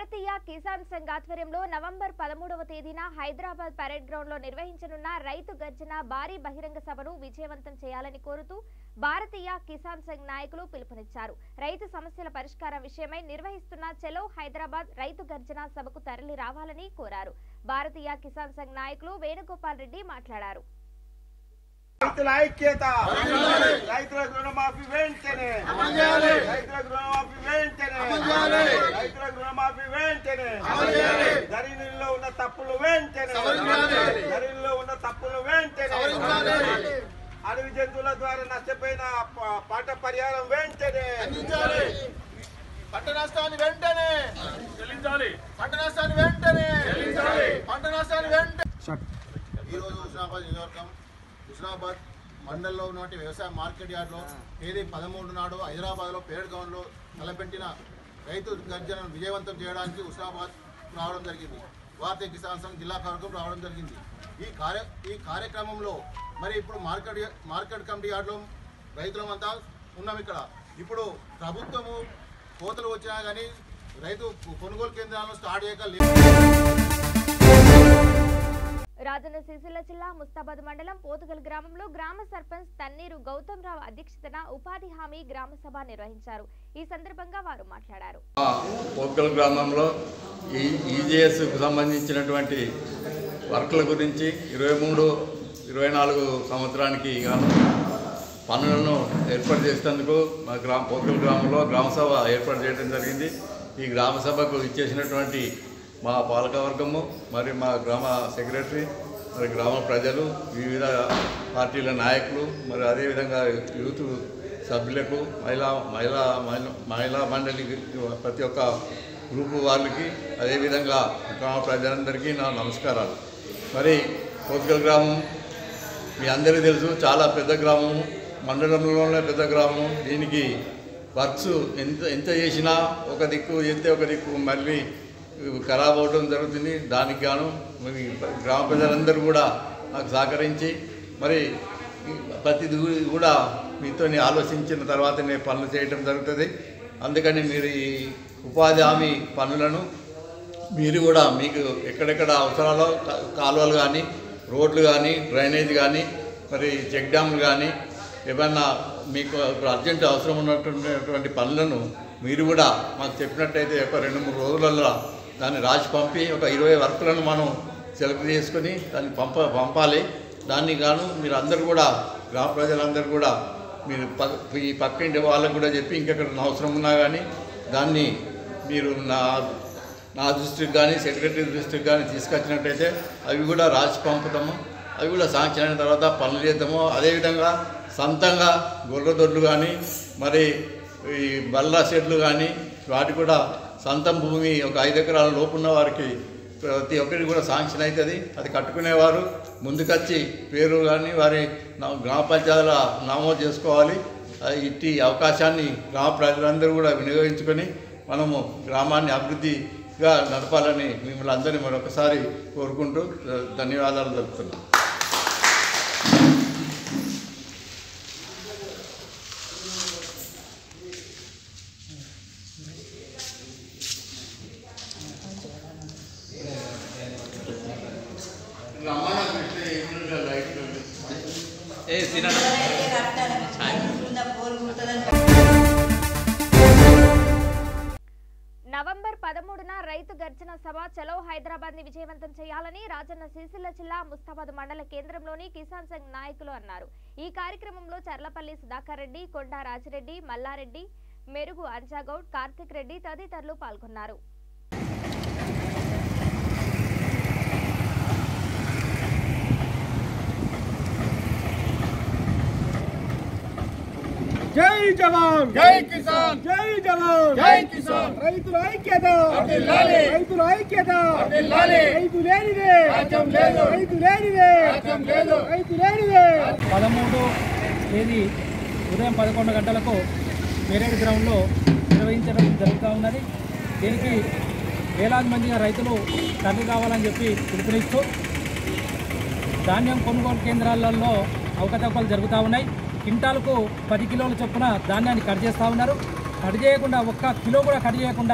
భారతీయ కిసాన్ సంఘ్ ఆధ్వర్యంలో నవంబర్ పదమూడవ తేదీన హైదరాబాద్ పరేడ్ గ్రౌండ్ లో నిర్వహించనున్న రైతు గర్జన భారీ బహిరంగ సభను విజయవంతం చేయాలని కోరుతూ భారతీయ కిసాన్ సంఘ్ నాయకులు పిలుపునిచ్చారు రైతు సమస్యల పరిష్కారం విషయమై నిర్వహిస్తున్న చెలో హైదరాబాద్ రైతు గర్జన సభకు తరలి రావాలని కోరారు భారతీయ కిసాన్ సంఘ్ నాయకులు వేణుగోపాల్ రెడ్డి మాట్లాడారు రైతుల ఐక్యత రైతులకు రుణమాఫీ వెంటనే రైతులకు రుణమాఫీ వెంటనే రైతులకు రుణమాఫీ వెంటనే ధరణిలో ఉన్న తప్పులు వెంటనే ధరణిలో ఉన్న తప్పులు వెంటనే అడవి జంతువుల ద్వారా నష్టపోయిన ప- పంట పరిహారం వెంటనే పంట నష్టాన్ని వెంటనే చెల్లించాలి పంట నష్టాన్ని వెంటనే చెల్లించాలి పంట నష్టాన్ని వెంటనే ఈరోజు హుస్నాబాద్ నియోజకవర్గం హుస్నాబాద్ మండలంలో ఉన్నటువంటి వ్యవసాయ మార్కెట్ యార్డ్లో తేదీ పదమూడు నాడు హైదరాబాద్లో పేడ్ గ్రౌండ్లో తలపెట్టిన రైతు గర్జనను విజయవంతం చేయడానికి హుస్నాబాద్ రావడం జరిగింది భారతీయ కిసాన్ సంఘ్ జిల్లా కార్యక్రమం రావడం జరిగింది ఈ కార్య ఈ కార్యక్రమంలో మరి ఇప్పుడు మార్కెట్ యా- మార్కెట్ కమిటీ యార్డ్లో రైతులమంతా ఉన్నాం ఇక్కడ ఇప్పుడు ప్రభుత్వము కోతలు వచ్చినా కానీ రైతు కొనుగోలు కేంద్రాలను స్టార్ట్ చేయక లేదు రాజన్న సిరిసిల్ల జిల్లా ముస్తాబాద్ మండలం పోతుగల్ గ్రామంలో గ్రామ సర్పంచ్ తన్నీరు గౌతమ్ రావు అధ్యక్షతన ఉపాధి హామీ గ్రామ సభ నిర్వహించారు ఈ సందర్భంగా వారు మాట్లాడారు పోక్కల్ గ్రామంలో ఈ ఈజీఎస్కు సంబంధించినటువంటి వర్క్ల గురించి ఇరవై మూడు ఇరవై నాలుగు సంవత్సరానికి గాను పనులను ఏర్పాటు చేసేందుకు మా గ్రామ పోక్కల్ గ్రామంలో గ్రామ సభ ఏర్పాటు చేయడం జరిగింది ఈ గ్రామ సభకు ఇచ్చేసినటువంటి మా పాలకవర్గము మరి మా గ్రామ సెక్రటరీ మరి గ్రామ ప్రజలు వివిధ పార్టీల నాయకులు మరి అదేవిధంగా యూత్ సభ్యులకు మహిళా మహిళా మహిళ- మహిళా మండలి ప్రతి ఒక్క గ్రూపు వాళ్ళకి అదేవిధంగా గ్రామ ప్రజలందరికీ నా నమస్కారాలు మరి కోతికల్ గ్రామం మీ అందరికీ తెలుసు చాలా పెద్ద గ్రామం మండలంలోనే పెద్ద గ్రామం దీనికి వర్క్స్ ఎంత ఎంత చేసినా ఒక దిక్కు ఎంత ఒక దిక్కు మళ్ళీ ఖరాబ్ అవడం జరుగుతుంది దానికి గాను మరి గ్రామ ప్రజలందరూ కూడా నాకు సహకరించి మరి ప్రతిది కూడా మీతో ఆలోచించిన తర్వాతనే పనులు చేయటం జరుగుతుంది అందుకని మీరు ఈ ఉపాధి హామీ పనులను మీరు కూడా మీకు ఎక్కడెక్కడ అవసరాలో కా- కాలువలు కానీ రోడ్లు కానీ డ్రైనేజ్ కానీ మరి చెక్ డ్యామ్లు కానీ ఏమన్నా మీకు ఇప్పుడు అర్జెంట్ అవసరం ఉన్నటువంటి పనులను మీరు కూడా మాకు చెప్పినట్టయితే ఒక రెండు మూడు రోజులలో దాన్ని రాసి పంపి ఒక ఇరవై వర్కులను మనం సెలెక్ట్ చేసుకొని దాన్ని పంప పంపాలి దానికి గాను మీరు అందరూ కూడా గ్రామ ప్రజలందరూ కూడా మీరు పక్క ఈ పక్క ఇంటి వాళ్ళకు కూడా చెప్పి ఇంకెక్కడ అవసరం ఉన్నా కానీ దాన్ని మీరు నా నా దృష్టికి కానీ సెక్రటరీ దృష్టికి కానీ తీసుకొచ్చినట్టయితే అవి కూడా రాసి పంపుతాము అవి కూడా శాంక్షన్ అయిన తర్వాత పనులు చేద్దాము అదేవిధంగా సొంతంగా గొర్రె దొడ్లు కానీ మరి ఈ బల్ల షెడ్లు కానీ వాటి కూడా సొంతం భూమి ఒక ఐదు ఎకరాల లోపు ఉన్న వారికి ప్రతి ఒక్కరికి కూడా శాంక్షన్ అవుతుంది అది కట్టుకునేవారు ముందుకొచ్చి పేరు కానీ వారి నా- గ్రామ పంచాయతీల నమోదు చేసుకోవాలి ఆ ఇట్టి అవకాశాన్ని గ్రామ ప్రజలందరూ కూడా వినియోగించుకొని మనము గ్రామాన్ని అభివృద్ధిగా నడపాలని మిమ్మల్ని అందరినీ మరొకసారి కోరుకుంటూ ధ- ధన్యవాదాలు తెలుపుతున్నాను ఏ తినండి నవంబర్ పదమూడున రైతు గర్జన సభ చలో హైదరాబాద్ ని విజయవంతం చేయాలని రాజన్న సిరిసిల్ల జిల్లా ముస్తాబాద్ మండల కేంద్రంలోని కిసాన్ సంఘ్ నాయకులు అన్నారు ఈ కార్యక్రమంలో చర్లపల్లి సుధాకర్ రెడ్డి కొండా రాజిరెడ్డి మల్లారెడ్డి మెరుగు అంజాగౌడ్ కార్తిక్ రెడ్డి తదితరులు పాల్గొన్నారు జై జవాన్ జై కిసాన్ జై జవాన్ జై కిసాన్ రైతుల ఐక్యత వర్ధిల్లాలి. రైతుల ఐక్యత వర్ధిల్లాలి. రైతు లేనిదే రాజ్యం లేదు. రైతు లేనిదే రాజ్యం లేదు. రైతు లేనిదే పదమూడు తేదీ ఉదయం పదకొండు గంటలకు పెరేడ్ గ్రౌండ్లో నిర్వహించడం జరుగుతూ ఉన్నది దీనికి వేలాది మందిగా రైతులు తరలి కావాలని చెప్పి పిలుపునిస్తూ ధాన్యం కొనుగోలు కేంద్రాలలో అవకతవకలు జరుగుతూ ఉన్నాయి క్వింటాలకు పది కిలోల చొప్పున ధాన్యాన్ని కట్ చేస్తూ ఉన్నారు కట్ చేయకుండా ఒక్క కిలో కూడా కట్ చేయకుండా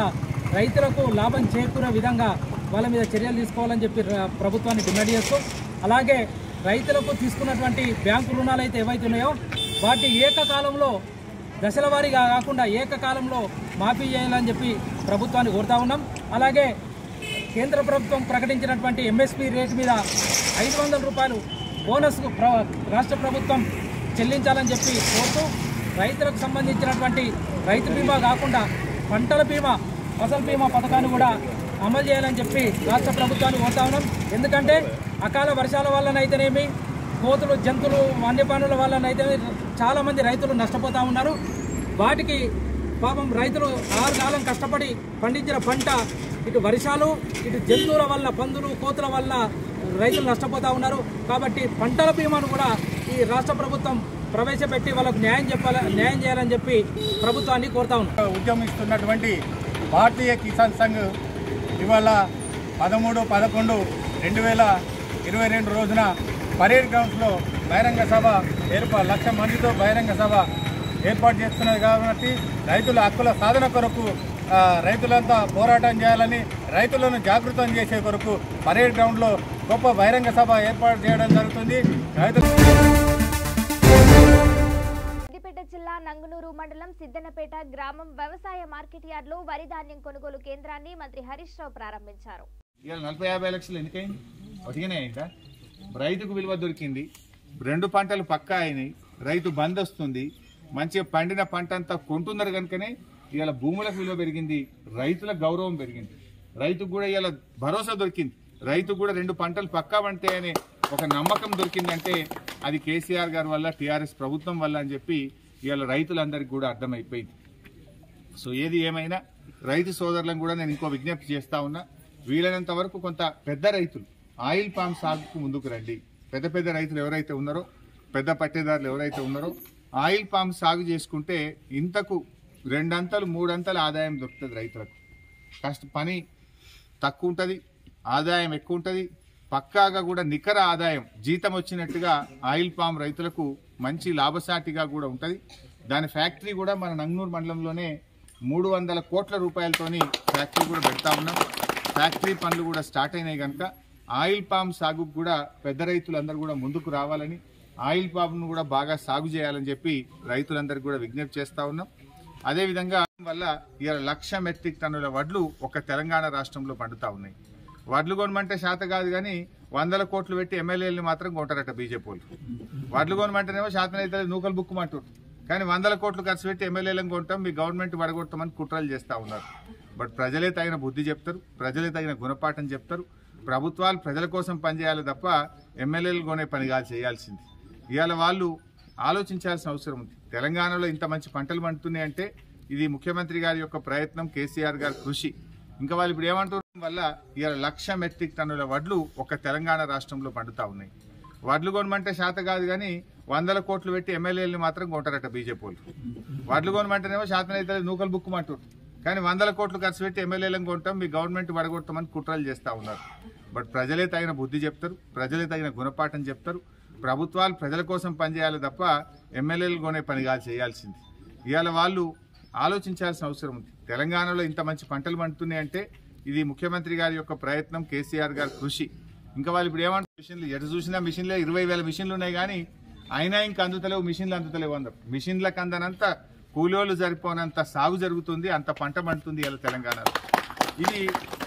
రైతులకు లాభం చేకూరే విధంగా వాళ్ళ మీద చర్యలు తీసుకోవాలని చెప్పి ర- ప్రభుత్వాన్ని డిమాండ్ చేస్తూ అలాగే రైతులకు తీసుకున్నటువంటి బ్యాంకు రుణాలు అయితే ఏవైతే ఉన్నాయో వాటి ఏకకాలంలో దశల వారీగా కాకుండా ఏకకాలంలో మాఫీ చేయాలని చెప్పి ప్రభుత్వాన్ని కోరుతా ఉన్నాం అలాగే కేంద్ర ప్రభుత్వం ప్రకటించినటువంటి ఎంఎస్పి రేటు మీద ఐదు వందల రూపాయలు బోనస్ ప్ర రాష్ట్ర ప్రభుత్వం చెల్లించాలని చెప్పి కోరుతూ రైతులకు సంబంధించినటువంటి రైతు బీమా కాకుండా పంటల బీమా ఫసల్ బీమా పథకాన్ని కూడా అమలు చేయాలని చెప్పి రాష్ట్ర ప్రభుత్వాన్ని కోరుతా ఉన్నాం ఎందుకంటే అకాల వర్షాల వల్లనైతేనేమి కోతులు జంతువులు వన్యప్రాణుల వల్లనైతే చాలా మంది రైతులు నష్టపోతా ఉన్నారు వాటికి పాపం రైతులు ఆరు కాలం కష్టపడి పండించిన పంట ఇటు వర్షాలు ఇటు జంతువుల వల్ల పందులు కోతుల వల్ల రైతులు నష్టపోతా ఉన్నారు కాబట్టి పంటల బీమాను కూడా ఈ రాష్ట్ర ప్రభుత్వం ప్రవేశపెట్టి వాళ్ళకు న్యాయం చెప్పాల న్యాయం చేయాలని చెప్పి ప్రభుత్వాన్ని కోరుతా ఉన్నాం ఉద్యమిస్తున్నటువంటి భారతీయ కిసాన్ సంఘ్ ఇవాళ పదమూడు పదకొండు రెండు వేల ఇరవై రెండు రోజున పరేడ్ గ్రౌండ్స్లో బహిరంగ సభ ఏర్పా లక్ష మందితో బహిరంగ సభ ఏర్పాటు చేస్తున్నది కాబట్టి రైతుల హక్కుల సాధన కొరకు ఆ, రైతులంతా పోరాటం చేయాలని రైతులను జాగృతం చేసే కొరకు పరేడ్ గ్రౌండ్లో గొప్ప బహిరంగ సభ ఏర్పాటు చేయడం జరుగుతుంది రైతులు సిద్దిపేట జిల్లా నంగునూరు మండలం సిద్దనపేట గ్రామం వ్యవసాయ మార్కెట్ యార్డ్లో వరి ధాన్యం కొనుగోలు కేంద్రాన్ని మంత్రి హరీష్ రావు ప్రారంభించారు ఇవాళ నలభై యాభై లక్షలు ఎందుకైంది ఒకటిగానే ఇంకా రైతుకు విలువ దొరికింది రెండు పంటలు పక్కా అయినాయి రైతు బంద్ వస్తుంది మంచిగా పండిన పంట అంతా కొంటున్నారు కనుకనే ఇవాళ భూములకు విలువ పెరిగింది రైతుల గౌరవం పెరిగింది రైతుకు కూడా ఇవాళ భరోసా దొరికింది రైతు కూడా రెండు పంటలు పక్కా పంటే అనే ఒక నమ్మకం దొరికిందంటే అది కేసీఆర్ గారి వల్ల టీఆర్ఎస్ ప్రభుత్వం వల్ల అని చెప్పి ఇవాళ రైతులందరికీ కూడా అర్థమైపోయింది సో ఏది ఏమైనా రైతు సోదరులను కూడా నేను ఇంకో విజ్ఞప్తి చేస్తా ఉన్నా వీలైనంత వరకు కొంత పెద్ద రైతులు ఆయిల్ పామ్ సాగుకు ముందుకు రండి పెద్ద పెద్ద రైతులు ఎవరైతే ఉన్నారో పెద్ద పట్టేదారులు ఎవరైతే ఉన్నారో ఆయిల్ పామ్ సాగు చేసుకుంటే ఇంతకు రెండంతలు మూడంతలు ఆదాయం దొరుకుతుంది రైతులకు కష్ట పని తక్కువ ఉంటుంది ఆదాయం ఎక్కువ ఉంటుంది పక్కాగా కూడా నికర ఆదాయం జీతం వచ్చినట్టుగా ఆయిల్ పామ్ రైతులకు మంచి లాభసాటిగా కూడా ఉంటుంది దాని ఫ్యాక్టరీ కూడా మన నంగనూరు మండలంలోనే మూడు వందల కోట్ల రూపాయలతోని ఫ్యాక్టరీ కూడా పెడతా ఉన్నాం ఫ్యాక్టరీ పనులు కూడా స్టార్ట్ అయినాయి కనుక ఆయిల్ పామ్ సాగుకు కూడా పెద్ద రైతులందరూ కూడా ముందుకు రావాలని ఆయిల్ పామ్ను కూడా బాగా సాగు చేయాలని చెప్పి రైతులందరికీ కూడా విజ్ఞప్తి చేస్తా ఉన్నాం అదేవిధంగా వల్ల ఇవాళ లక్ష మెట్రిక్ టన్నుల వడ్లు ఒక తెలంగాణ రాష్ట్రంలో పండుతా ఉన్నాయి వడ్లు కొనమంటే శాత కాదు కానీ వందల కోట్లు పెట్టి ఎమ్మెల్యేలని మాత్రం కొంటారట బీజేపీ వాళ్ళు వడ్లు కొనమంటేనేమో శాతనైతే నూకలు బుక్కుమంటారు కానీ వందల కోట్లు ఖర్చు పెట్టి ఎమ్మెల్యేలను కొంటాం మీ గవర్నమెంట్ పడగొడతామని కుట్రలు చేస్తా ఉన్నారు బట్ ప్రజలే తగిన బుద్ధి చెప్తారు ప్రజలే తగిన గుణపాఠం చెప్తారు ప్రభుత్వాలు ప్రజల కోసం పనిచేయాలి తప్ప ఎమ్మెల్యేలు కొనే పని కాదు చేయాల్సింది ఇవాళ వాళ్ళు ఆలోచించాల్సిన అవసరం ఉంది తెలంగాణలో ఇంత మంచి పంటలు పండుతున్నాయి అంటే ఇది ముఖ్యమంత్రి గారి యొక్క ప్రయత్నం కేసీఆర్ గారి కృషి ఇంకా వాళ్ళు ఇప్పుడు ఏమంటున్నారు వల్ల ఇవాళ లక్ష మెట్రిక్ టన్నుల వడ్లు ఒక తెలంగాణ రాష్ట్రంలో పండుతా ఉన్నాయి వడ్లు కొనమంటే శాత కాదు కానీ వందల కోట్లు పెట్టి ఎమ్మెల్యేలని మాత్రం కొంటారట బీజేపీ వాళ్ళు వడ్లు కొనమంటేనేమో శాతనైతే నూకలు బుక్కుమంటారు కానీ వందల కోట్లు ఖర్చు పెట్టి ఎమ్మెల్యేలను కొంటాం మీ గవర్నమెంట్ పడగొడతామని కుట్రలు చేస్తా ఉన్నారు బట్ ప్రజలే తగిన బుద్ధి చెప్తారు ప్రజలే తగిన గుణపాఠం చెప్తారు ప్రభుత్వాలు ప్రజల కోసం పనిచేయాలి తప్ప ఎమ్మెల్యేలు కొనే పని కాదు చేయాల్సింది ఇవాళ వాళ్ళు ఆలోచించాల్సిన అవసరం ఉంది తెలంగాణలో ఇంత మంచి పంటలు పండుతున్నాయి అంటే ఇది ముఖ్యమంత్రి గారి యొక్క ప్రయత్నం కేసీఆర్ గారి కృషి ఇంకా వాళ్ళు ఇప్పుడు ఏమంటారు మిషన్లు ఎటు చూసినా మిషన్లే ఇరవై వేల మిషన్లు ఉన్నాయి కానీ అయినా ఇంకా అందుతలేవు మిషన్లు అందుతలేవు అందరు మిషన్లకు అందనంత కూలోళ్ళు సరిపోనంత సాగు జరుగుతుంది అంత పంట పండుతుంది ఇలా తెలంగాణలో ఇది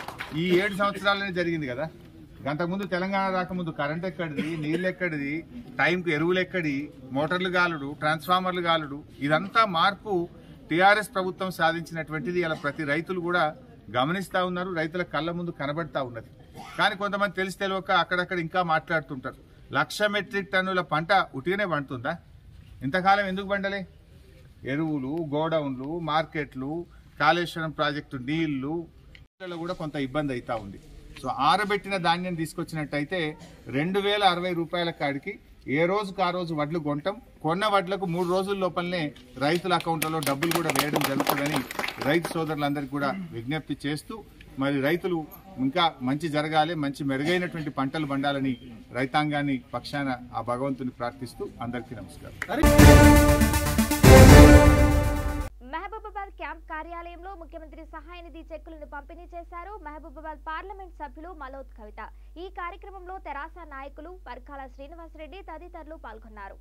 ఈ ఏడు సంవత్సరాలనే జరిగింది కదా అంతకుముందు తెలంగాణ రాకముందు కరెంట్ ఎక్కడిది నీళ్ళు ఎక్కడిది టైంకు ఎరువులు ఎక్కడి మోటార్లు గాలుడు ట్రాన్స్ఫార్మర్లు గాలుడు ఇదంతా మార్పు టీఆర్ఎస్ ప్రభుత్వం సాధించినటువంటిది ఇలా ప్రతి రైతులు కూడా గమనిస్తా ఉన్నారు రైతుల కళ్ళ ముందు కనబడతా ఉన్నది కానీ కొంతమంది తెలిసి తెలియక అక్కడక్కడ ఇంకా మాట్లాడుతుంటారు లక్ష మెట్రిక్ టన్నుల పంట ఉటిగానే పండుతుందా ఇంతకాలం ఎందుకు పండలే ఎరువులు గోడౌన్లు మార్కెట్లు కాళేశ్వరం ప్రాజెక్టు నీళ్లు వీటిలో కూడా కొంత ఇబ్బంది అవుతా ఉంది సో ఆరబెట్టిన ధాన్యం తీసుకొచ్చినట్టయితే రెండు వేల అరవై రూపాయల కాడికి ఏ రోజుకు ఆ రోజు వడ్లు కొంటాం కొన్న వడ్లకు మూడు రోజుల లోపలనే రైతుల అకౌంట్లలో డబ్బులు కూడా వేయడం జరుగుతుందని రైతు సోదరులందరికీ కూడా విజ్ఞప్తి చేస్తూ మరి రైతులు ఇంకా మంచి జరగాలి మంచి మెరుగైనటువంటి పంటలు పండాలని రైతాంగాన్ని పక్షాన ఆ భగవంతుని ప్రార్థిస్తూ అందరికీ నమస్కారం మహబూబాబాద్ క్యాంప్ క్యాంప్ కార్యాలయంలో ముఖ్యమంత్రి సహాయ నిధి చెక్కులను పంపిణీ చేశారు మహబూబాబాద్ పార్లమెంట్ సభ్యులు మలోత్ కవిత ఈ కార్యక్రమంలో తెరాస నాయకులు వర్కాల శ్రీనివాసరెడ్డి తదితరులు పాల్గొన్నారు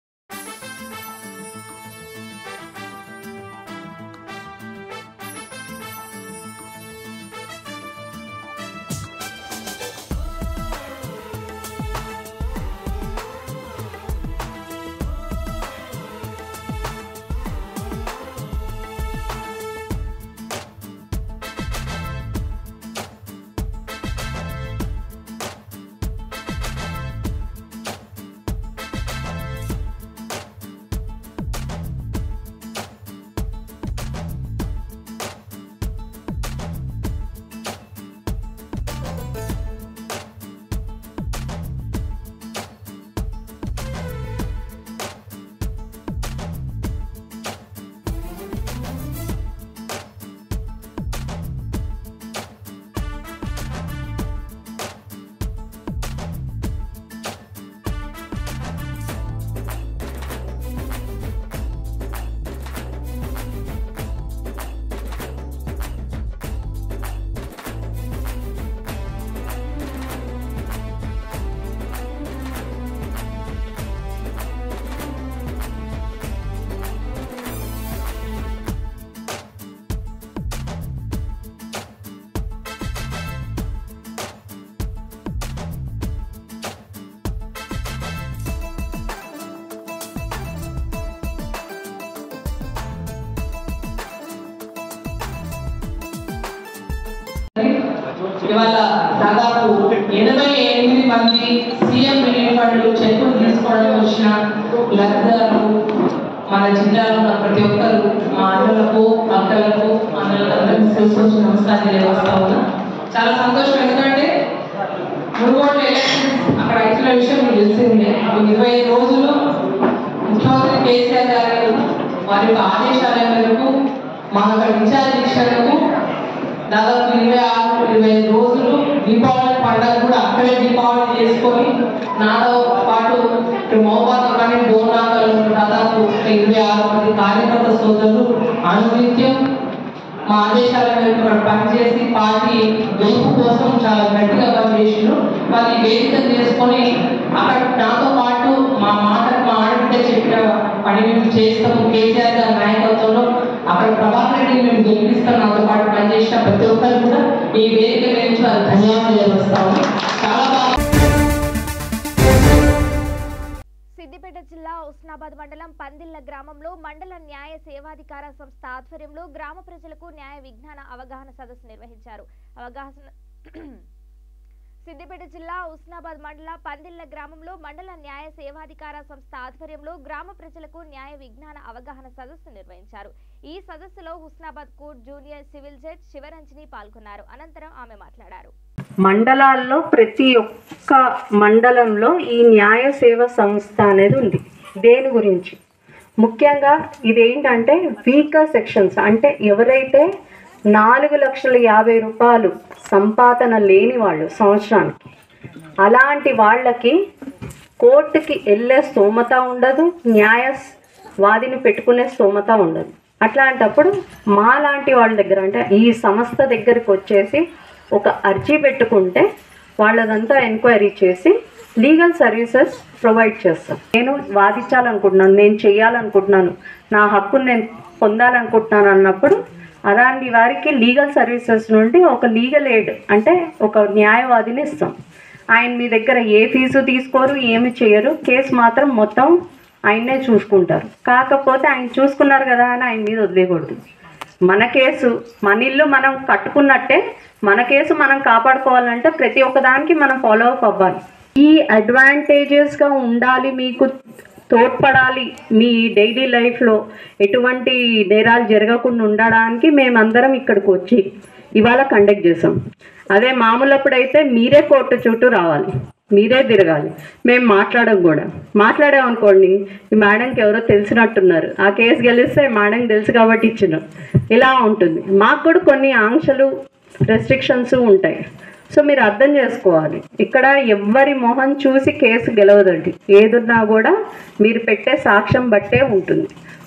ఇవాళ దాదాపు ఎనభై ఎనిమిది మంది సీఎం రిలీఫ్ ఫండ్ చెక్కులు తీసుకోవడానికి వచ్చిన లబ్ధిదారులు మన జిల్లాలో ఉన్న ప్రతి ఒక్కరు మా అన్నలకు అక్కలకు అన్నలందరికీ తీసుకొచ్చి నమస్కారం తెలియజేస్తా ఉన్నా చాలా సంతోషం ఎందుకంటే మునుగోడు ఎలక్షన్స్ అక్కడ రైతుల విషయం మీకు తెలిసిందే ఇరవై ఐదు రోజులు ముఖ్యమంత్రి కేసీఆర్ గారు వారి యొక్క ఆదేశాల మేరకు మా యొక్క ఇన్ఛార్జ్ దీక్షలకు దాదాపు ఇరవై ఆరు ఇరవై ఐదు రోజులు దీపావళి పండుగ కూడా అక్కడే దీపావళి చేసుకొని నాతో పాటు ఇటు మహబాద్ కానీ బోనాకలు దాదాపు ఒక ఇరవై ఆరు మంది కార్యకర్త సోదరులు అనునిత్యం మా ఆదేశాల మేరకు అక్కడ పనిచేసి పార్టీ గెలుపు కోసం చాలా గట్టిగా పనిచేసిండ్రు మరి వేదిక చేసుకొని అక్కడ నాతో పాటు మా మాట మా ఆడబిడ్డ చెప్పిన పని మేము చేస్తాము కేసీఆర్ గారి నాయకత్వంలో అక్కడ ప్రభాకర్ రెడ్డి మేము గెలిపిస్తాం నాతో పాటు పనిచేసిన ప్రతి ఒక్కరు కూడా ఈ వేదిక నుంచి వారు ధన్యవాదాలు తెలియజేస్తాము చాలా బాగా సిద్దిపేట జిల్లా ఉస్నాబాద్ మండలం పందిళ్ల గ్రామంలో మండల న్యాయ సేవాధికార సంస్థ ఆధ్వర్యంలో గ్రామ ప్రజలకు న్యాయ విజ్ఞాన అవగాహన సదస్సు నిర్వహించారు అవగాహన సిద్దిపేట జిల్లా ఉస్నాబాద్ మండల పందిళ్ల గ్రామంలో మండల న్యాయ సేవాధికార సంస్థ ఆధ్వర్యంలో గ్రామ ప్రజలకు న్యాయ విజ్ఞాన అవగాహన సదస్సు నిర్వహించారు ఈ సదస్సులో Husnabad court junior civil judge Shivaranjani పాల్గొన్నారు అనంతరం ఆమె మాట్లాడారు మండలాల్లో ప్రతి ఒక్క మండలంలో ఈ న్యాయ సేవ సంస్థ అనేది ఉంది దేని గురించి ముఖ్యంగా ఇదేంటంటే వీకర్ సెక్షన్స్ అంటే ఎవరైతే నాలుగు లక్షల యాభై రూపాయలు సంపాదన లేని వాళ్ళు సంవత్సరానికి అలాంటి వాళ్ళకి కోర్టుకి వెళ్ళే స్తోమత ఉండదు న్యాయ వాదిని పెట్టుకునే స్తోమత ఉండదు అట్లాంటప్పుడు మా లాంటి వాళ్ళ దగ్గర అంటే ఈ సంస్థ దగ్గరికి వచ్చేసి ఒక అర్జీ పెట్టుకుంటే వాళ్ళదంతా ఎంక్వైరీ చేసి లీగల్ సర్వీసెస్ ప్రొవైడ్ చేస్తాం నేను వాదించాలనుకుంటున్నాను నేను చేయాలనుకుంటున్నాను నా హక్కును నేను పొందాలనుకుంటున్నాను అన్నప్పుడు అలాంటి వారికి లీగల్ సర్వీసెస్ నుండి ఒక లీగల్ ఎయిడ్ అంటే ఒక న్యాయవాదిని ఇస్తాం ఆయన మీ దగ్గర ఏ ఫీజు తీసుకోరు ఏమి చేయరు కేసు మాత్రం మొత్తం ఆయన్నే చూసుకుంటారు కాకపోతే ఆయన చూసుకున్నారు కదా అని ఆయన మీద వదిలేయకూడదు మన కేసు మన ఇల్లు మనం కట్టుకున్నట్టే మన కేసు మనం కాపాడుకోవాలంటే ప్రతి ఒక్క దానికి మనం ఫాలో అప్ అవ్వాలి ఈ అడ్వాంటేజెస్గా ఉండాలి మీకు తోడ్పడాలి మీ డైలీ లైఫ్లో ఎటువంటి నేరాలు జరగకుండా ఉండడానికి మేమందరం ఇక్కడికి వచ్చి ఇవాళ కండక్ట్ చేసాం అదే మామూలప్పుడైతే మీరే కోర్టు చుట్టూ రావాలి మీరే తిరగాలి మేము మాట్లాడడం కూడా మాట్లాడామనుకోండి ఈ మేడంకి ఎవరో తెలిసినట్టున్నారు ఆ కేసు గెలిస్తే మేడం తెలుసు కాబట్టి ఇచ్చినాం ఇలా ఉంటుంది మాకు కూడా కొన్ని ఆంక్షలు రెస్ట్రిక్షన్స్ ఉంటాయి సో మీరు అర్థం చేసుకోవాలి ఇక్కడ ఎవ్వరి మొహం చూసి కేసు గెలవదండి ఏదున్నా కూడా మీరు పెట్టే సాక్ష్యం బట్టే ఉంటుంది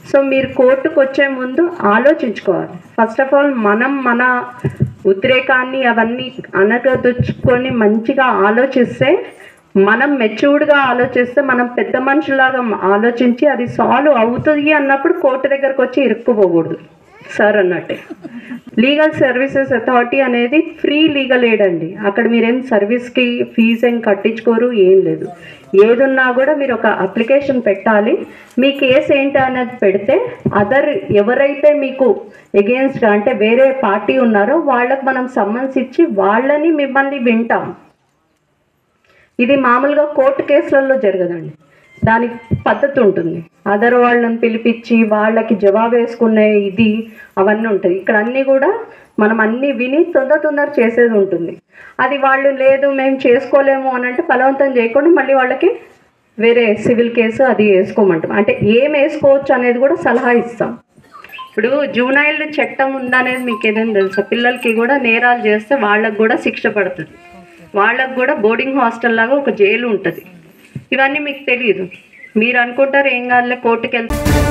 సో మీరు కోర్టుకు వచ్చే ముందు ఆలోచించుకోవాలి ఫస్ట్ ఆఫ్ ఆల్ మనం మన ఉద్రేకాన్ని అవన్నీ అనగదొచ్చుకొని మంచిగా ఆలోచిస్తే మనం మెచ్యూర్డ్గా ఆలోచిస్తే మనం పెద్ద మనుషులాగా ఆలోచించి అది సాల్వ్ అవుతుంది అన్నప్పుడు కోర్టు దగ్గరకు వచ్చి ఇరుక్కుపోకూడదు సార్ అన్నట్టే లీగల్ సర్వీసెస్ అథారిటీ అనేది ఫ్రీ లీగల్ ఎయిడ్ అండి అక్కడ మీరేం సర్వీస్కి ఫీజు ఏం కట్టించుకోరు ఏం లేదు ఏదున్నా కూడా మీరు ఒక అప్లికేషన్ పెట్టాలి మీ కేసు ఏంటి అనేది పెడితే అదర్ ఎవరైతే మీకు ఎగెన్స్ట్గా అంటే వేరే పార్టీ ఉన్నారో వాళ్ళకి మనం సమ్మన్స్ ఇచ్చి వాళ్ళని మిమ్మల్ని వింటాం ఇది మామూలుగా కోర్టు కేసులలో జరగదండి దానికి పద్ధతి ఉంటుంది అదర్ వాళ్ళని పిలిపించి వాళ్ళకి జవాబు వేసుకునే ఇది అవన్నీ ఉంటాయి ఇక్కడ అన్నీ కూడా మనం అన్నీ విని తొందర తొందర చేసేది ఉంటుంది అది వాళ్ళు లేదు మేము చేసుకోలేము అని అంటే బలవంతం చేయకుండా మళ్ళీ వాళ్ళకి వేరే సివిల్ కేసు అది వేసుకోమంటాం అంటే ఏం వేసుకోవచ్చు అనేది కూడా సలహా ఇస్తాం ఇప్పుడు జూనైల్ చట్టం ఉందనేది మీకు ఏదైనా తెలుసా పిల్లలకి కూడా నేరాలు చేస్తే వాళ్ళకి కూడా శిక్ష పడుతుంది వాళ్ళకు కూడా బోర్డింగ్ హాస్టల్ లాగా ఒక జైలు ఉంటుంది ఇవన్నీ మీకు తెలియదు మీరు అనుకుంటారు ఏం కాదులే కోర్టుకి వెళ్తే